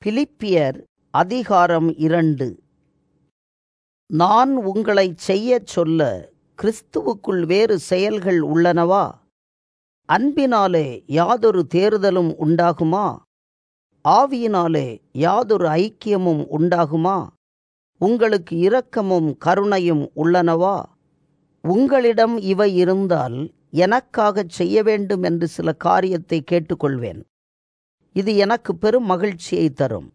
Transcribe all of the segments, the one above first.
பிலிப்பியர் அதிகாரம் இரண்டு நான் உங்களைச் செய்யச் சொல்ல கிறிஸ்துவுக்குள் வேறு செயல்கள் உள்ளனவா அன்பினாலே யாதொரு தேறுதலும் உண்டாகுமா ஆவியினாலே யாதொரு ஐக்கியமும் உண்டாகுமா உங்களுக்கு இரக்கமும் கருணையும் உள்ளனவா உங்களிடம் இவை இருந்தால் எனக்காகச் செய்ய வேண்டும் என்று சில காரியத்தை கேட்டுக்கொள்வேன் இது எனக்கு பெரும் மகிழ்ச்சியை தரும்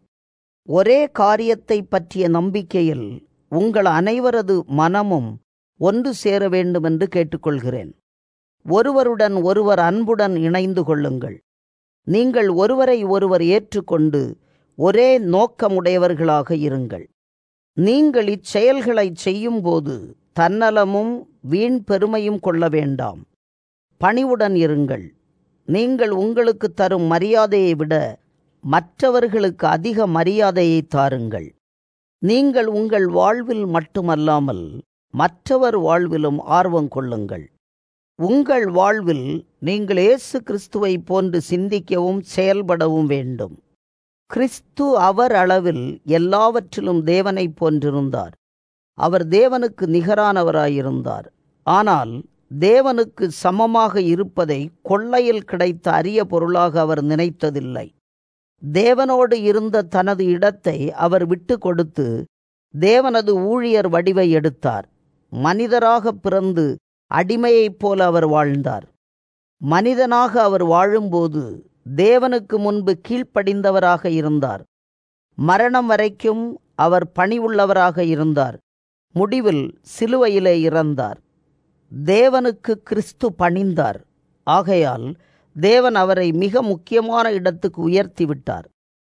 ஒரே காரியத்தை பற்றிய நம்பிக்கையில் உங்கள் அனைவரது மனமும் ஒன்று சேர வேண்டும் என்று கேட்டுக்கொள்கிறேன் ஒருவருடன் ஒருவர் அன்புடன் இணைந்து கொள்ளுங்கள் நீங்கள் ஒருவரை ஒருவர் ஏற்றுக்கொண்டு ஒரே நோக்கமுடையவர்களாக இருங்கள் நீங்கள் இச்செயல்களைச் செய்யும்போது தன்னலமும் வீண் பெருமையும் கொள்ள வேண்டாம் பணிவுடன் இருங்கள் நீங்கள் உங்களுக்கு தரும் மரியாதையை விட மற்றவர்களுக்கு அதிக மரியாதையை தாருங்கள் நீங்கள் உங்கள் வாழ்வில் மட்டுமல்லாமல் மற்றவர் வாழ்விலும் ஆர்வம் கொள்ளுங்கள் உங்கள் வாழ்வில் நீங்கள் இயேசு கிறிஸ்துவை போன்று சிந்திக்கவும் செயல்படவும் வேண்டும் கிறிஸ்து அவர் அளவில் எல்லாவற்றிலும் தேவனைப் போன்றிருந்தார் அவர் தேவனுக்கு நிகரானவராயிருந்தார் ஆனால் தேவனுக்கு சமமாக இருப்பதை கொள்ளையில் கிடைத்த அரிய பொருளாக அவர் நினைத்ததில்லை தேவனோடு இருந்த தனது இடத்தை அவர் விட்டு கொடுத்து தேவனது ஊழியர் வடிவை எடுத்தார் மனிதராக பிறந்து அடிமையைப் போல அவர் வாழ்ந்தார் மனிதனாக அவர் வாழும்போது தேவனுக்கு முன்பு கீழ்ப்படிந்தவராக இருந்தார் மரணம் வரைக்கும் அவர் பணிவுள்ளவராக இருந்தார் முடிவில் சிலுவையிலே இறந்தார் தேவனுக்கு கிறிஸ்து பணிந்தார் ஆகையால் தேவன் அவரை மிக முக்கியமான இடத்துக்கு உயர்த்தி விட்டார்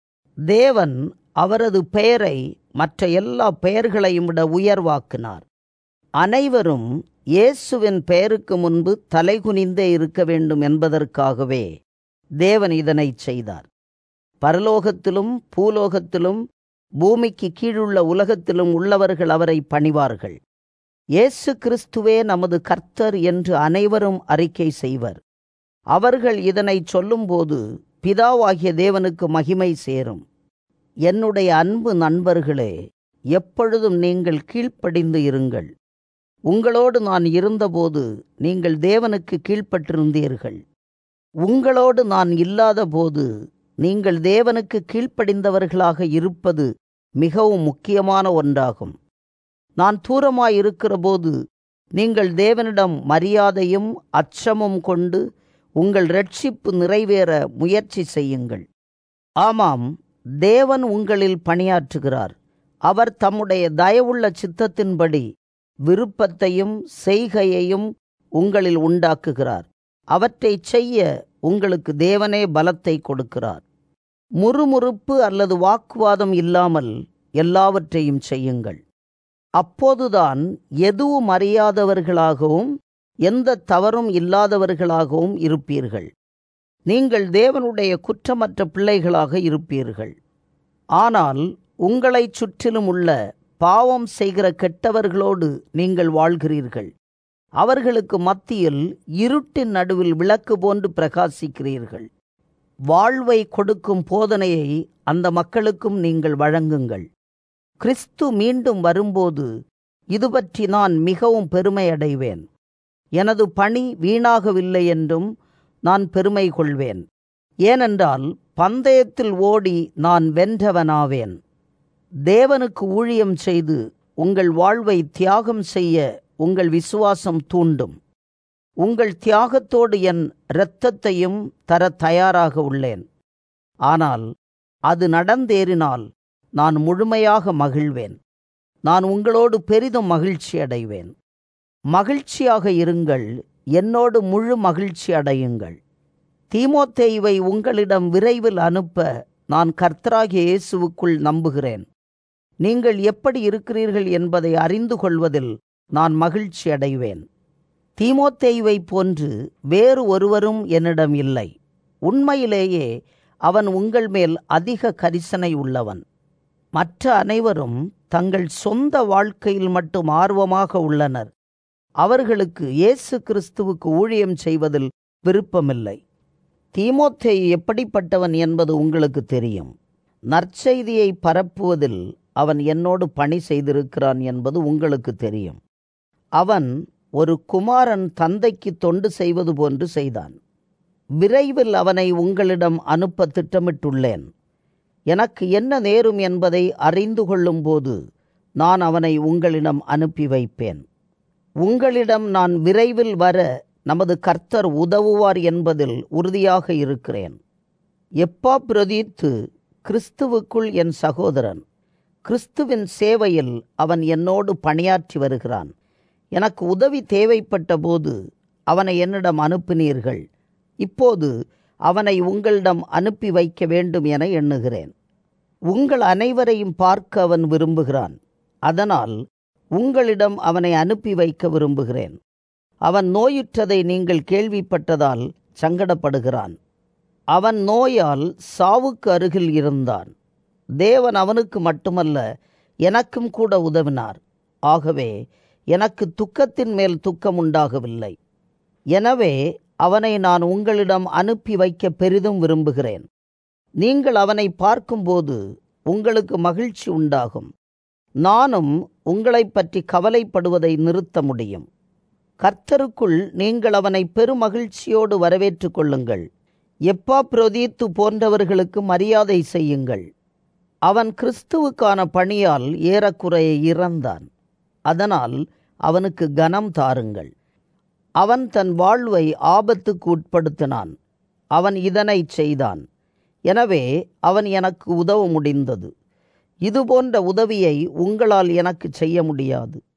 தேவன் அவரது பெயரை மற்ற எல்லா பெயர்களையும் விட உயர்வாக்கினார் அனைவரும் இயேசுவின் பெயருக்கு முன்பு தலைகுனிந்தே இருக்க வேண்டும் என்பதற்காகவே தேவன் இதனை செய்தார் பரலோகத்திலும் பூலோகத்திலும் பூமிக்கு கீழுள்ள உலகத்திலும் உள்ளவர்கள் அவரை பணிவார்கள் இயேசு கிறிஸ்துவே நமது கர்த்தர் என்று அனைவரும் அறிக்கை செய்வர் அவர்கள் இதனை சொல்லும்போது பிதாவாகிய தேவனுக்கு மகிமை சேரும் என்னுடைய அன்பு நண்பர்களே எப்பொழுதும் நீங்கள் கீழ்ப்படிந்து இருங்கள் உங்களோடு நான் இருந்தபோது நீங்கள் தேவனுக்கு கீழ்ப்பட்டிருந்தீர்கள் உங்களோடு நான் இல்லாதபோது நீங்கள் தேவனுக்கு கீழ்ப்படிந்தவர்களாக இருப்பது மிகவும் முக்கியமான ஒன்றாகும் நான் தூரமாயிருக்கிற போது நீங்கள் தேவனிடம் மரியாதையும் அச்சமும் கொண்டு உங்கள் ரட்சிப்பு நிறைவேற முயற்சி செய்யுங்கள் ஆமாம் தேவன் உங்களில் பணியாற்றுகிறார் அவர் தம்முடைய தயவுள்ள சித்தத்தின்படி விருப்பத்தையும் செய்கையையும் உங்களில் உண்டாக்குகிறார் அவற்றை செய்ய உங்களுக்கு தேவனே பலத்தை கொடுக்கிறார் முறுமுறுப்பு அல்லது வாக்குவாதம் இல்லாமல் எல்லாவற்றையும் செய்யுங்கள் அப்போதுதான் எதுவும் அறியாதவர்களாகவும் எந்த தவறும் இல்லாதவர்களாகவும் இருப்பீர்கள் நீங்கள் தேவனுடைய குற்றமற்ற பிள்ளைகளாக இருப்பீர்கள் ஆனால் உங்களைச் சுற்றிலும் உள்ள பாவம் செய்கிற கெட்டவர்களோடு நீங்கள் வாழ்கிறீர்கள் அவர்களுக்கு மத்தியில் இருட்டின் நடுவில் விளக்கு போன்று பிரகாசிக்கிறீர்கள் வாழ்வை கொடுக்கும் போதனையை அந்த மக்களுக்கும் நீங்கள் வழங்குங்கள் கிறிஸ்து மீண்டும் வரும்போது இது பற்றி நான் மிகவும் பெருமை அடைவேன் எனது பணி வீணாகவில்லை என்றும் நான் பெருமை கொள்வேன் ஏனென்றால் பந்தயத்தில் ஓடி நான் வென்றவனாவேன் தேவனுக்கு ஊழியம் செய்து உங்கள் வாழ்வை தியாகம் செய்ய உங்கள் விசுவாசம் தூண்டும் உங்கள் தியாகத்தோடு என் இரத்தத்தையும் தர தயாராக உள்ளேன் ஆனால் அது நடந்தேறினால் நான் முழுமையாக மகிழ்வேன் நான் உங்களோடு பெரிதும் மகிழ்ச்சி அடைவேன் மகிழ்ச்சியாக இருங்கள் என்னோடு முழு மகிழ்ச்சி அடையுங்கள் தீமோத்தேயுவை உங்களிடம் விரைவில் அனுப்ப நான் கர்த்தராகிய இயேசுவுக்குள் நம்புகிறேன் நீங்கள் எப்படி இருக்கிறீர்கள் என்பதை அறிந்து கொள்வதில் நான் மகிழ்ச்சி அடைவேன் தீமோத்தேயுவை போன்று வேறு ஒருவரும் என்னிடம் இல்லை உண்மையிலேயே அவன் உங்கள் மேல் அதிக கரிசனை உள்ளவன் மற்ற அனைவரும் தங்கள் சொந்த வாழ்க்கையில் மட்டும் ஆர்வமாக உள்ளனர் அவர்களுக்கு இயேசு கிறிஸ்துவுக்கு ஊழியம் செய்வதில் விருப்பமில்லை தீமோத்தேயு எப்படிப்பட்டவன் என்பது உங்களுக்கு தெரியும் நற்செய்தியை பரப்புவதில் அவன் என்னோடு பணி செய்திருக்கிறான் என்பது உங்களுக்கு தெரியும் அவன் ஒரு குமாரன் தந்தைக்கு தொண்டு செய்வது போன்று செய்தான் விரைவில் அவனை உங்களிடம் அனுப்ப திட்டமிட்டுள்ளேன் எனக்கு என்ன நேரும் என்பதை அறிந்து கொள்ளும்போது நான் அவனை உங்களிடம் அனுப்பி வைப்பேன் உங்களிடம் நான் விரைவில் வர நமது கர்த்தர் உதவுவார் என்பதில் உறுதியாக இருக்கிறேன் எப்பா பிரதீத்து கிறிஸ்துவுக்குள் என் சகோதரன் கிறிஸ்துவின் சேவையில் அவன் என்னோடு பணியாற்றி வருகிறான் எனக்கு உதவி தேவைப்பட்ட போது அவனை என்னிடம் அனுப்பினீர்கள் இப்போது அவனை உங்களிடம் அனுப்பி வைக்க வேண்டும் என எண்ணுகிறேன் உங்கள் அனைவரையும் பார்க்க அவன் விரும்புகிறான் அதனால் உங்களிடம் அவனை அனுப்பி வைக்க விரும்புகிறேன் அவன் நோயுற்றதை நீங்கள் கேள்விப்பட்டதால் சங்கடப்படுகிறான் அவன் நோயால் சாவுக்கு அருகில் இருந்தான் தேவன் அவனுக்கு மட்டுமல்ல எனக்கும் கூட உதவினார் ஆகவே எனக்கு துக்கத்தின் மேல் துக்கம் உண்டாகவில்லை எனவே அவனை நான் உங்களிடம் அனுப்பி வைக்க பெரிதும் விரும்புகிறேன் நீங்கள் அவனை பார்க்கும்போது உங்களுக்கு மகிழ்ச்சி உண்டாகும் நானும் உங்களைப் பற்றி கவலைப்படுவதை நிறுத்த முடியும் கர்த்தருக்குள் நீங்கள் அவனை பெருமகிழ்ச்சியோடு வரவேற்றுக் கொள்ளுங்கள் எப்பா பிரதீத்து போன்றவர்களுக்கு மரியாதை செய்யுங்கள் அவன் கிறிஸ்துவுக்கான பணியால் ஏறக்குறைய இறந்தான் அதனால் அவனுக்கு கனம் தாருங்கள் அவன் தன் வாழ்வை ஆபத்துக்கு உட்படுத்தினான் அவன் இதனைச் செய்தான் எனவே அவன் எனக்கு உதவ முடிந்தது இதுபோன்ற உதவியை உங்களால் எனக்கு செய்ய முடியாது